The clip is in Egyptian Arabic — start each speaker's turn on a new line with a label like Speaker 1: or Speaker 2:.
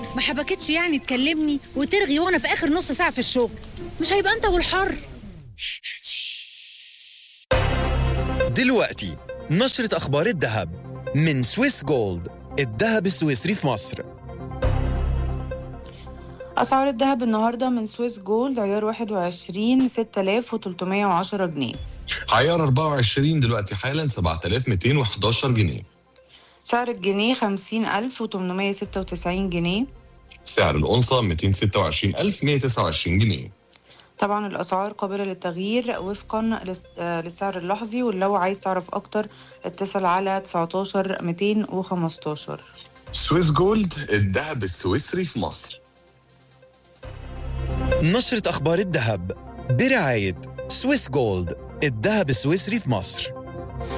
Speaker 1: ما حبكتش يعني تكلمني وترغي وانا في اخر نص ساعه في الشغل مش هيبقى انت والحر
Speaker 2: دلوقتي نشرة أخبار الذهب من سويس جولد الذهب السويسري في مصر
Speaker 3: أسعار الذهب النهاردة من سويس جولد عيار 21 6310 جنيه
Speaker 4: عيار 24 دلوقتي حالا 7211 جنيه
Speaker 3: سعر الجنيه 50896 جنيه
Speaker 4: سعر الأنصة 226129 جنيه
Speaker 3: طبعا الأسعار قابلة للتغيير وفقا لس- آه، للسعر اللحظي ولو عايز تعرف أكتر اتصل على 19 215
Speaker 4: سويس جولد الذهب السويسري في مصر
Speaker 2: نشرة أخبار الذهب برعاية سويس جولد الذهب السويسري في مصر